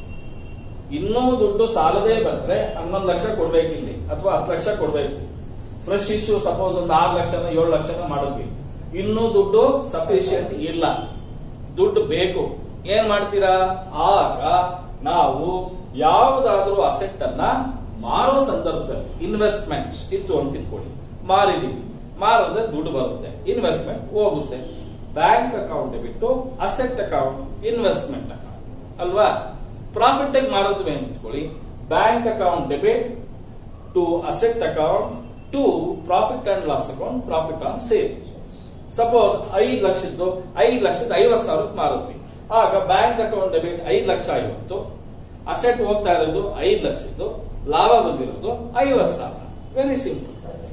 ಇನ್ನೂ ದುಡ್ಡು ಸಾಲದೇ ಬಂದ್ರೆ ಹನ್ನೊಂದು ಲಕ್ಷ ಕೊಡ್ಬೇಕು ಇಲ್ಲಿ ಅಥವಾ ಹತ್ತು ಲಕ್ಷ ಕೊಡ್ಬೇಕು ಫ್ರೆಶ್ ಇಶ್ಯೂ ಸಪೋಸ್ ಒಂದು ಆರು ಲಕ್ಷನ ಏಳು ಲಕ್ಷನ ಮಾಡಿದ್ವಿ ಇನ್ನೂ ದುಡ್ಡು ಸಫಿಶಿಯಂಟ್ ಇಲ್ಲ ದುಡ್ಡು ಬೇಕು ಏನ್ ಮಾಡ್ತೀರಾ ಆಗ ನಾವು ಯಾವುದಾದ್ರೂ ಅಸೆಟ್ ಅನ್ನ ಮಾರೋ ಸಂದರ್ಭದಲ್ಲಿ ಇನ್ವೆಸ್ಟ್ಮೆಂಟ್ ಇತ್ತು ಅಂತ ತಿಳ್ಕೊಳ್ಳಿ ಮಾರಿದೀವಿ ಮಾರಿದ್ರೆ ದುಡ್ಡು ಬರುತ್ತೆ ಇನ್ವೆಸ್ಟ್ಮೆಂಟ್ ಹೋಗುತ್ತೆ ಬ್ಯಾಂಕ್ ಅಕೌಂಟ್ ಬಿಟ್ಟು ಅಸೆಟ್ ಅಕೌಂಟ್ ಇನ್ವೆಸ್ಟ್ಮೆಂಟ್ ಅಕೌಂಟ್ ಅಲ್ವಾ ಪ್ರಾಫಿಟ್ ಆಗಿ ಮಾರಿದ್ವಿ ಅಂತ ತಿಳ್ಕೊಳ್ಳಿ bank account debit to asset account to profit and loss account profit on sale suppose ಐದು ಲಕ್ಷದ್ದು ಐದು ಲಕ್ಷದ ಐವತ್ತು ಸಾವಿರಕ್ಕೆ ಮಾರಿದ್ವಿ ಆಗ ಬ್ಯಾಂಕ್ ಅಕೌಂಟ್ ಡೆಬಿಟ್ ಐದು ಲಕ್ಷ ಐವತ್ತು ಅಸೆಟ್ ಹೋಗ್ತಾ ಇರೋದು ಐದು ಲಕ್ಷದ್ದು ಲಾಭ ಬಂದಿರೋದು ಐವತ್ತು ಸಾವಿರ ವೆರಿ ಸಿಂಪಲ್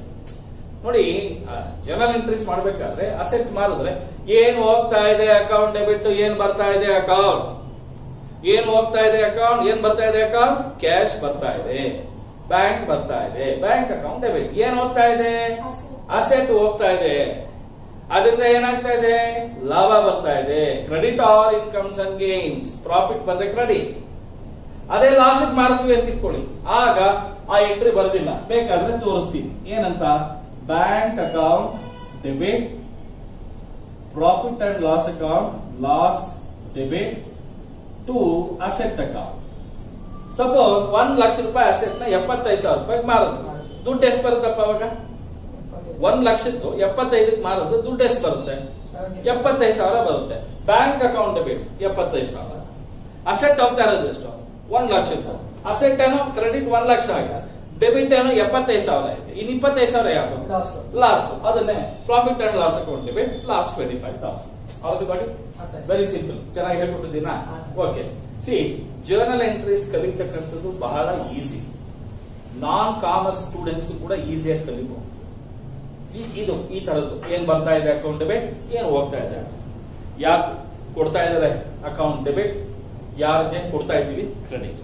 ನೋಡಿ ಜನರಲ್ ಎಂಟ್ರೀಸ್ ಮಾಡ್ಬೇಕಾದ್ರೆ ಅಸೆಟ್ ಮಾರಿದ್ರೆ ಏನ್ ಹೋಗ್ತಾ ಇದೆ ಅಕೌಂಟ್ ಡೆಬಿಟ್ ಏನ್ ಬರ್ತಾ ಇದೆ ಅಕೌಂಟ್ ಏನ್ ಹೋಗ್ತಾ ಇದೆ ಅಕೌಂಟ್ ಏನ್ ಬರ್ತಾ ಇದೆ ಅಕೌಂಟ್ ಕ್ಯಾಶ್ ಬರ್ತಾ ಇದೆ ಬ್ಯಾಂಕ್ ಬರ್ತಾ ಇದೆ ಬ್ಯಾಂಕ್ ಅಕೌಂಟ್ ಡೆಬಿಟ್ ಏನ್ ಹೋಗ್ತಾ ಇದೆ ಅಸೆಟ್ ಹೋಗ್ತಾ ಇದೆ ಅದರಿಂದ ಏನಾಗ್ತಾ ಇದೆ ಲಾಭ ಬರ್ತಾ ಇದೆ credit are incomes and gains profit ಬಂದ್ರೆ ಕ್ರೆಡಿಟ್ ಅದೇ ಲಾಸ್ ಮಾಡ್ತೀವಿ ಅಂತ ಇಟ್ಕೊಳ್ಳಿ ಆಗ ಆ ಎಂಟ್ರಿ ಬರ್ದಿಲ್ಲ ಬೇಕಾದ್ರೆ ತೋರಿಸ್ತೀನಿ ಏನಂತ bank account debit profit and loss account loss debit to asset account suppose ಒಂದ್ ಲಕ್ಷ ರೂಪಾಯಿ ಅಸೆಟ್ ನ ಎಪ್ಪತ್ತೈದು ಸಾವಿರ ರೂಪಾಯಿ ಮಾರದು ದುಡ್ಡು ಎಷ್ಟು ಬರುತ್ತಪ್ಪ ಅವಾಗ ಒಂದ್ ಲಕ್ಷದ್ದು ಎಪ್ಪತ್ತೈದಕ್ಕೆ ಮಾರೋದು ದುಡ್ಡು ಎಷ್ಟು ಬರುತ್ತೆ ಎಪ್ಪತ್ತೈದು ಸಾವಿರ ಬರುತ್ತೆ ಬ್ಯಾಂಕ್ ಅಕೌಂಟ್ ಡೆಬಿಟ್ ಎಪ್ಪತ್ತೈದು ಸಾವಿರ ಅಸೆಟ್ ಹೋಗ್ತಾ ಇರೋದು ಎಷ್ಟು ಒಂದ್ ಲಕ್ಷ ಅಸೆಟ್ ಏನೋ ಕ್ರೆಡಿಟ್ ಒಂದ್ ಲಕ್ಷ ಆಗಿದೆ ಡೆಬಿಟ್ ಏನೋ ಎಪ್ಪತ್ತೈದು ಸಾವಿರ ಇದೆ ಇನ್ ಇಪ್ಪತ್ತೈದು ಸಾವಿರ ಯಾವುದು Loss. ಲಾಸ್ ಅದನ್ನೇ profit and loss account debit loss twenty five thousand ಅವ್ರದ್ದು ಬಾಡಿ ಅರ್ಥ ಆಯ್ತು. ವೆರಿ ಸಿಂಪಲ್ ಚೆನ್ನಾಗಿ ಹೇಳ್ಕೊಟ್ಟಿದ್ದೀನಾ ಹಾ. ಓಕೆ ಸಿ ಜರ್ನಲ್ ಎಂಟ್ರೀಸ್ ಕಲಿತಕ್ಕಂಥದ್ದು ಬಹಳ ಈಸಿ ನಾನ್ ಕಾಮರ್ಸ್ ಸ್ಟೂಡೆಂಟ್ಸ್ ಕೂಡ ಈಸಿಯಾಗಿ ಕಲಿಬಹುದು ಈ- ಇದು ಈ ತರದ್ದು ಏನ್ ಬರ್ತಾ ಇದೆ ಅಕೌಂಟ್ ಡೆಬಿಟ್ ಏನ್ ಹೋಗ್ತಾ ಇದೆ ಯಾರು ಕೊಡ್ತಾ ಇದಾರೆ ಅಕೌಂಟ್ ಡೆಬಿಟ್ ಯಾರಿಗೆ ಕೊಡ್ತಾ ಇದೀವಿ ಕ್ರೆಡಿಟ್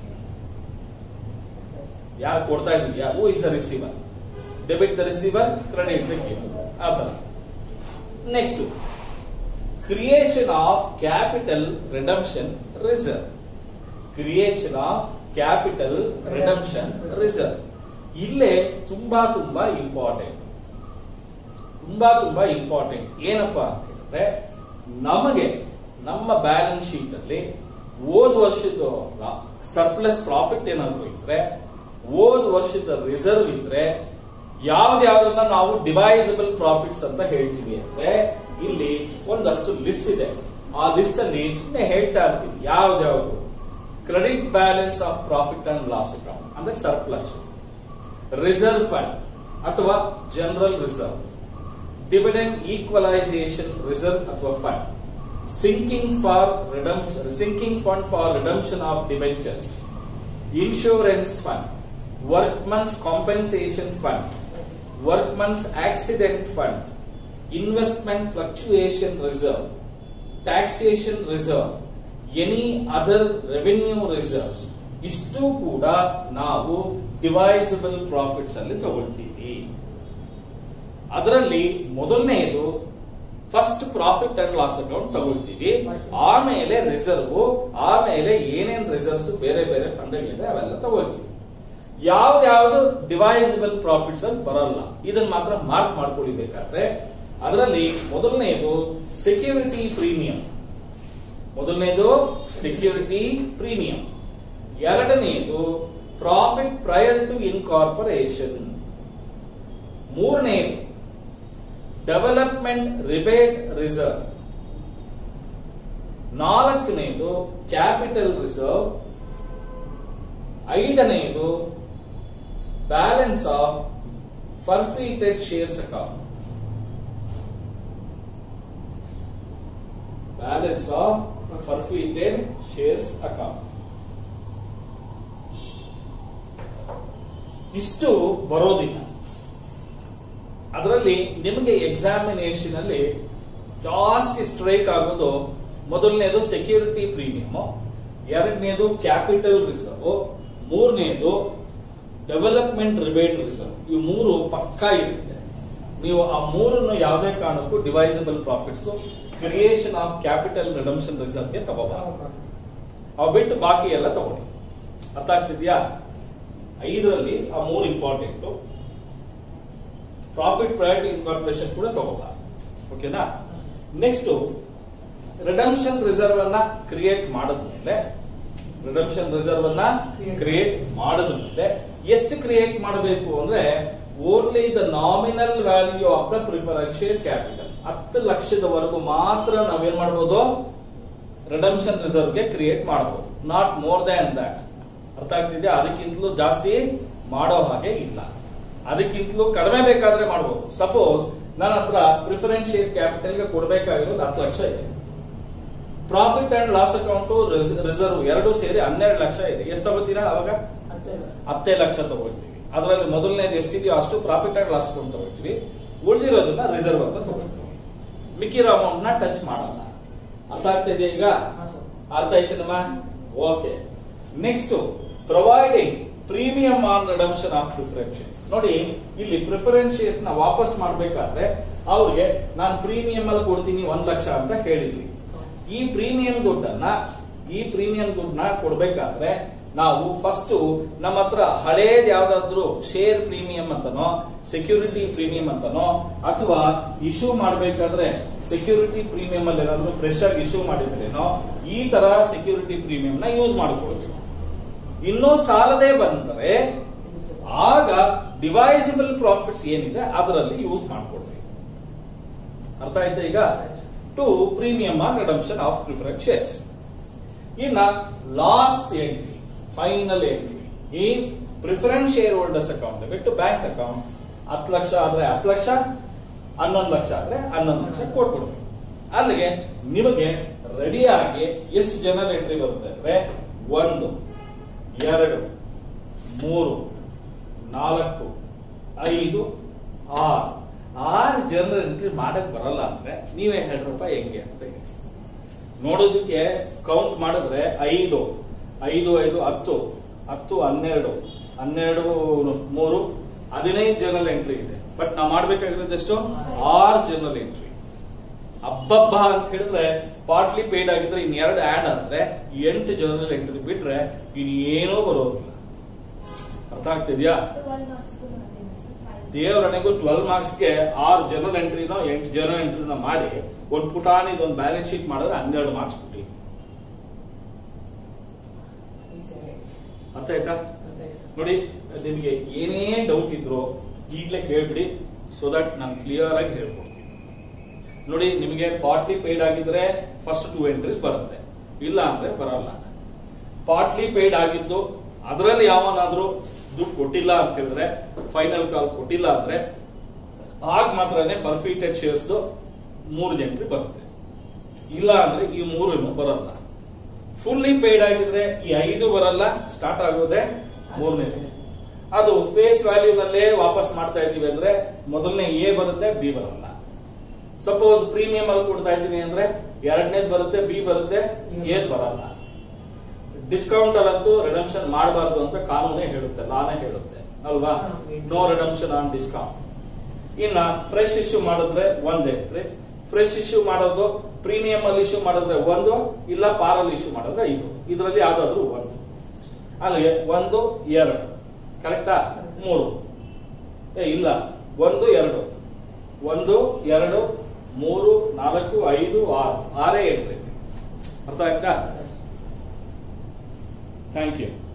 ಯಾರು ಕೊಡ್ತಾ ಇದೀವಿ who is the receiver debit the receiver credit the giver ಆ ತರ next creation of capital redemption reserve creation of capital redemption reserve ಇಲ್ಲೇ ತುಂಬಾ ತುಂಬಾ ಇಂಪಾರ್ಟೆಂಟ್ ತುಂಬಾ ತುಂಬಾ ಇಂಪಾರ್ಟೆಂಟ್ ಏನಪ್ಪಾ ಅಂತ ಹೇಳಿದ್ರೆ ನಮಗೆ ನಮ್ಮ ಬ್ಯಾಲೆನ್ಸ್ ಶೀಟ್ ಅಲ್ಲಿ ಹೋದ್ ವರ್ಷದ ಸರ್ಪ್ಲಸ್ ಪ್ರಾಫಿಟ್ ಏನಾದ್ರು ಇದ್ರೆ ಹೋದ್ ವರ್ಷದ ರಿಸರ್ವ್ ಇದ್ರೆ ಯಾವ್ದಾವ್ದನ್ನ ನಾವು ಡಿವೈಸಬಲ್ ಪ್ರಾಫಿಟ್ಸ್ ಅಂತ ಹೇಳ್ತೀವಿ ಅಂದ್ರೆ ಇಲ್ಲಿ ಒಂದಷ್ಟು ಲಿಸ್ಟ್ ಇದೆ ಆ ಲಿಸ್ಟ್ ಅಲ್ಲಿ ಸುಮ್ಮನೆ ಹೇಳ್ತಾ ಇರ್ತೀವಿ ಯಾವ್ದ್ಯಾವ್ದು credit balance of profit and loss account ಅಂದ್ರೆ ಸರ್ಪ್ಲಸ್ ರಿಸರ್ವ್ ಫಂಡ್ ಅಥವಾ general reserve dividend equalisation reserve ಅಥವಾ fund sinking for redemption sinking fund for redemption of debentures insurance fund workmen's compensation fund workmen's accident fund investment fluctuation reserve taxation reserve any other revenue reserves ಇಷ್ಟು ಕೂಡ ನಾವು divisible profits ಅಲ್ಲಿ ತಗೊಳ್ತೀವಿ ಅದರಲ್ಲಿ ಮೊದಲನೆಯದು first profit and loss account ತಗೊಳ್ತೀವಿ ಆಮೇಲೆ reserve ಆಮೇಲೆ ಏನೇನ್ ರಿಸರ್ವ್ಸ್ ಬೇರೆ ಬೇರೆ ಫಂಡ್ಗಳಿದೆ ಅವೆಲ್ಲ ತಗೊಳ್ತೀವಿ ಯಾವ್ದ್ಯಾವ್ದು ಡಿವೈಸಬಲ್ ಪ್ರಾಫಿಟ್ಸ್ ಅಲ್ಲಿ ಬರಲ್ಲ ಇದನ್ನ ಮಾತ್ರ ಮಾರ್ಕ್ ಮಾಡ್ಕೊಳ್ಬೇಕಾದ್ರೆ ಅದರಲ್ಲಿ ಮೊದಲನೆಯದು ಸೆಕ್ಯೂರಿಟಿ ಪ್ರೀಮಿಯಂ ಮೊದಲನೇದು ಸೆಕ್ಯೂರಿಟಿ ಪ್ರೀಮಿಯಂ ಎರಡನೆಯದು ಪ್ರಾಫಿಟ್ ಪ್ರಯರ್ ಟು ಇನ್ಕಾರ್ಪೊರೇಷನ್ ಮೂರನೆಯದು ಡೆವಲಪ್ಮೆಂಟ್ ರಿಬೇಟ್ ರಿಸರ್ವ್ ನಾಲ್ಕನೆಯದು ಕ್ಯಾಪಿಟಲ್ ರಿಸರ್ವ್ ಐದನೆಯದು balance of forfeited shares account balance of forfeited shares account ಇಷ್ಟು ಬರೋದಿಲ್ಲ ಅದರಲ್ಲಿ ನಿಮಗೆ ಎಕ್ಸಾಮಿನೇಷನ್ ಅಲ್ಲಿ ಜಾಸ್ತಿ ಸ್ಟ್ರೈಕ್ ಆಗೋದು ಮೊದಲನೇದು ಸೆಕ್ಯೂರಿಟಿ ಪ್ರೀಮಿಯಂ ಎರಡನೇದು ಕ್ಯಾಪಿಟಲ್ ರಿಸರ್ವ್ ಮೂರನೇದು ಡೆವಲಪ್ಮೆಂಟ್ ರಿಬೇಟ್ ರಿಸರ್ವ್ ಈ ಮೂರು ಪಕ್ಕಾ ಇರುತ್ತೆ ನೀವು ಆ ಮೂರನ್ನು ಯಾವುದೇ ಕಾರಣಕ್ಕೂ divisible profits creation of capital redemption reserve ಗೆ ತಗೋಬಾರದು ಅವು ಬಿಟ್ಟು ಬಾಕಿ ಎಲ್ಲ ತಗೊಳ್ಳಿ ಅರ್ಥ ಆಗ್ತಿದ್ಯಾ ಐದರಲ್ಲಿ ಆ ಮೂರು ಇಂಪಾರ್ಟೆಂಟ್ ಪ್ರಾಫಿಟ್ ಪ್ರಯಾರಿಟಿ ಇನ್ಕಾರ್ಪೊರೇಷನ್ ಕೂಡ ತಗೋಬಾರ ಓಕೆನಾ ನೆಕ್ಸ್ಟ್ ರಿಡಮ್ಷನ್ ರಿಸರ್ವ್ ಅನ್ನ ಕ್ರಿಯೇಟ್ ಮಾಡಿದ್ಮೇಲೆ ರಿಡಮ್ಷನ್ ರಿಸರ್ವ್ ಅನ್ನ ಕ್ರಿಯೇಟ್ ಮಾಡಿದ್ಮೇಲೆ ಎಷ್ಟು ಕ್ರಿಯೇಟ್ ಮಾಡಬೇಕು ಅಂದ್ರೆ only the nominal value of the preferential capital ಹತ್ತು ಲಕ್ಷದವರೆಗೂ ಮಾತ್ರ ನಾವೇನ್ ಮಾಡ್ಬೋದು ರಿಡಮ್ಷನ್ ರಿಸರ್ವ್ ಗೆ ಕ್ರಿಯೇಟ್ ಮಾಡಬಹುದು ನಾಟ್ ಮೋರ್ ದನ್ ದಟ್ ಅರ್ಥ ಆಗ್ತಿದ್ಯಾ ಅದಕ್ಕಿಂತಲೂ ಜಾಸ್ತಿ ಮಾಡೋ ಹಾಗೆ ಇಲ್ಲ ಅದಕ್ಕಿಂತಲೂ ಕಡಿಮೆ ಬೇಕಾದ್ರೆ ಮಾಡಬಹುದು ಸಪೋಸ್ ನನ್ನ ಹತ್ರ ಪ್ರಿಫರೆನ್ಷಿಯಲ್ ಕ್ಯಾಪಿಟಲ್ ಗೆ ಕೊಡಬೇಕಾಗಿರೋದು ಹತ್ತು ಲಕ್ಷ ಇದೆ profit and loss account reserve ಎರಡು ಸೇರಿ ಹನ್ನೆರಡು ಲಕ್ಷ ಇದೆ ಎಷ್ಟು ತಗೋತೀರಾ ಅವಾಗ ಹತ್ತೇ ಲಕ್ಷ ತಗೊಳ್ತೀವಿ ಅದರಲ್ಲಿ ಮೊದಲನೇದು ಎಷ್ಟಿದೆಯೋ ಅಷ್ಟು ಪ್ರಾಫಿಟ್ ಅಂಡ್ ಲಾಸ್ ಅಕೌಂಟ್ ತಗೊಳ್ತೀವಿ ಉಳಿದಿರೋದನ್ನ ರಿಸರ್ವ್ ಅಂತ ತಗೊಳ್ತೀವಿ ಮಿಕ್ಕಿರೋ ಅಮೌಂಟ್ ನ ಟಚ್ ಮಾಡಲ್ಲ ಅರ್ಥ ಆಗ್ತಾ ಇದೆಯಾ ಈಗ ಅರ್ಥ ಆಯ್ತೇನಮ್ಮ okay next providing premium on redemption of preference shares ನೋಡಿ ಇಲ್ಲಿ ಪ್ರಿಫರೆನ್ಸ್ ಶೇರ್ಸ್ ನ ವಾಪಸ್ ಮಾಡ್ಬೇಕಾದ್ರೆ ಅವ್ರಿಗೆ ನಾನು ಪ್ರೀಮಿಯಂ ಅಲ್ಲಿ ಕೊಡ್ತೀನಿ ಒಂದ್ ಲಕ್ಷ ಅಂತ ಹೇಳಿದ್ವಿ ಈ ಪ್ರೀಮಿಯಂ ದುಡ್ಡನ್ನ ಈ ಪ್ರೀಮಿಯಂ ದುಡ್ಡನ್ನ ಕೊಡ್ಬೇಕಾದ್ರೆ ನಾವು ಫಸ್ಟ್ ನಮ್ಮ ಹತ್ರ ಹಳೇದ್ ಯಾವ್ದಾದ್ರು ಶೇರ್ ಪ್ರೀಮಿಯಂ ಅಂತನೋ ಸೆಕ್ಯೂರಿಟಿ ಪ್ರೀಮಿಯಂ ಅಂತನೋ ಅಥವಾ ಇಶ್ಯೂ ಮಾಡ್ಬೇಕಾದ್ರೆ ಸೆಕ್ಯೂರಿಟಿ ಪ್ರೀಮಿಯಂ ಅಲ್ಲಿ ಏನಾದ್ರು ಫ್ರೆಶ್ ಆಗಿ ಇಶ್ಯೂ ಮಾಡಿದ್ರೇನೋ ಈ ತರ ಸೆಕ್ಯೂರಿಟಿ ಪ್ರೀಮಿಯಂ ನ ಯೂಸ್ ಮಾಡ್ಕೊಳ್ಬೇಕು ಇನ್ನೂ ಸಾಲದೇ ಬಂದ್ರೆ ಆಗ ಡಿವೈಸಿಬಲ್ ಪ್ರಾಫಿಟ್ಸ್ ಏನಿದೆ ಅದರಲ್ಲಿ ಯೂಸ್ ಮಾಡ್ಕೊಳ್ಬೇಕು ಅರ್ಥ ಆಯ್ತಾ ಈಗ to premium on redemption of preference shares ಇನ್ನ last entry final entry is preference share holders account ಬಿಟ್ಟು ಬ್ಯಾಂಕ್ ಅಕೌಂಟ್ ಹತ್ತು ಲಕ್ಷ ಆದ್ರೆ ಹತ್ತು ಲಕ್ಷ ಹನ್ನೊಂದು ಲಕ್ಷ ಆದ್ರೆ ಹನ್ನೊಂದು ಲಕ್ಷ ಕೊಟ್ಬಿಡ್ಬೇಕು ಅಲ್ಲಿಗೆ ನಿಮಗೆ ರೆಡಿಯಾಗಿ ಎಷ್ಟು ಜನರಲ್ ಎಂಟ್ರಿ ಬರುತ್ತೆ ಅಂದ್ರೆ ಒಂದು ಎರಡು ಮೂರು ನಾಲ್ಕು ಐದು ಆರು ಆರು ಜನರಲ್ ಎಂಟ್ರಿ ಮಾಡಕ್ ಬರಲ್ಲ ಅಂದ್ರೆ ನೀವೇ ಹೇಳ್ರಪ್ಪ ಹೆಂಗೆ ಅಂತ ಹೇಳಿ ನೋಡೋದಕ್ಕೆ ಕೌಂಟ್ ಮಾಡಿದ್ರೆ ಐದು ಐದು ಐದು ಹತ್ತು ಹತ್ತು ಹನ್ನೆರಡು ಹನ್ನೆರಡು ಮೂರು ಹದಿನೈದು ಜನರಲ್ ಎಂಟ್ರಿ ಇದೆ ಬಟ್ ನಾವು ಮಾಡ್ಬೇಕಾಗಿರೋದು ಎಷ್ಟು ಆರು ಜನರಲ್ ಎಂಟ್ರಿ ಅಬ್ಬಬ್ಬ ಅಂತ ಹೇಳಿದ್ರೆ ಪಾರ್ಟ್ಲಿ ಪೇಡ್ ಆಗಿದ್ರೆ ಇನ್ ಎರಡು ಆಡ್ ಆದ್ರೆ ಎಂಟು ಜನರಲ್ ಎಂಟ್ರಿ ಬಿಟ್ರೆ ಇನ್ ಏನೂ ಬರೋದಿಲ್ಲ ಅರ್ಥ ಆಗ್ತಿದ್ಯಾ ದೇವರಣೆಗೂ ಟ್ವೆಲ್ ಮಾರ್ಕ್ಸ್ಗೆ ಆರು ಜನರಲ್ ಎಂಟ್ರಿನೋ ಎಂಟು ಜನರಲ್ ಎಂಟ್ರಿನೋ ಮಾಡಿ ಒಂದು ಪುಟಾಣಿ ಒಂದು ಬ್ಯಾಲೆನ್ಸ್ ಶೀಟ್ ಮಾಡಿದ್ರೆ ಹನ್ನೆರಡು ಮಾರ್ಕ್ಸ್ ಬಿಟ್ಟು ಅರ್ಥ ಆಯ್ತಾ ನೋಡಿ ನಿಮಗೆ ಏನೇ ಡೌಟ್ ಇದ್ರು ಈಗಲೇ ಕೇಳ್ಬಿಡಿ ಸೊ ದಟ್ ನಾನು ಕ್ಲಿಯರ್ ಆಗಿ ಹೇಳ್ಕೊಡ್ತೀನಿ ನೋಡಿ ನಿಮಗೆ ಪಾರ್ಟ್ಲಿ ಪೇಡ್ ಆಗಿದ್ರೆ ಫಸ್ಟ್ ಟೂ ಎಂಟ್ರೀಸ್ ಬರುತ್ತೆ ಇಲ್ಲ ಅಂದ್ರೆ ಬರಲ್ಲ ಪಾರ್ಟ್ಲಿ ಪೇಡ್ ಆಗಿದ್ದು ಅದರಲ್ಲಿ ಯಾವನಾದ್ರೂ ದುಡ್ಡು ಕೊಟ್ಟಿಲ್ಲ ಅಂತ ಹೇಳಿದ್ರೆ ಫೈನಲ್ ಕಾಲ್ ಕೊಟ್ಟಿಲ್ಲ ಅಂದ್ರೆ ಆಗ ಮಾತ್ರನೇ ಪರ್ಫಿಟೆಡ್ ಶೇರ್ಸ್ ಮೂರು ಎಂಟ್ರಿ ಬರುತ್ತೆ ಇಲ್ಲ ಅಂದ್ರೆ ಈ ಮೂರು ಬರಲ್ಲ ಫುಲ್ಲಿ ಪೇಡ್ ಆಗಿದ್ರೆ ಈ ಐದು ಬರಲ್ಲ ಸ್ಟಾರ್ಟ್ ಆಗೋದೇ ಮೂರನೇ ಅದು ಫೇಸ್ ವ್ಯಾಲ್ಯೂ ನಲ್ಲೇ ವಾಪಸ್ ಮಾಡ್ತಾ ಇದೀವಿ ಅಂದ್ರೆ ಮೊದಲನೇ ಎ ಬರುತ್ತೆ ಬಿ ಬರಲ್ಲ ಸಪೋಸ್ ಪ್ರೀಮಿಯಂ ಅಲ್ಲಿ ಕೊಡ್ತಾ ಇದೀನಿ ಅಂದ್ರೆ ಎರಡನೇದು ಬರುತ್ತೆ ಬಿ ಬರುತ್ತೆ ಎ ಬರಲ್ಲ ಡಿಸ್ಕೌಂಟ್ ಅಲ್ಲಂತೂ ರಿಡಮ್ಷನ್ ಮಾಡಬಾರ್ದು ಅಂತ ಕಾನೂನೇ ಹೇಳುತ್ತೆ ಲಾನೇ ಹೇಳುತ್ತೆ ಅಲ್ವಾ ನೋ ರಿಡಮ್ಷನ್ ಆನ್ ಡಿಸ್ಕೌಂಟ್ ಇನ್ನ ಫ್ರೆಶ್ ಇಶ್ಯೂ ಮಾಡಿದ್ರೆ ಒಂದೇ ಫ್ರೆಶ್ ಇಶ್ಯೂ ಮಾಡೋದು ಪ್ರೀಮಿಯಂ ಅಲ್ಲಿ ಇಶ್ಯೂ ಮಾಡಿದ್ರೆ ಒಂದು ಇಲ್ಲ ಪಾರಲ್ಲಿ ಇಶ್ಯೂ ಮಾಡಿದ್ರೆ ಐದು ಇದರಲ್ಲಿ ಯಾವ್ದಾದ್ರು ಒಂದು ಅಲ್ಲಿಗೆ ಒಂದು ಎರಡು ಕರೆಕ್ಟಾ ಮೂರು ಏ ಇಲ್ಲ ಒಂದು ಎರಡು ಒಂದು ಎರಡು ಮೂರು ನಾಲ್ಕು ಐದು ಆರು ಆರೇ ಎಂಟ್ರಿ ಅರ್ಥ ಆಯ್ತಾ ಥ್ಯಾಂಕ್ ಯು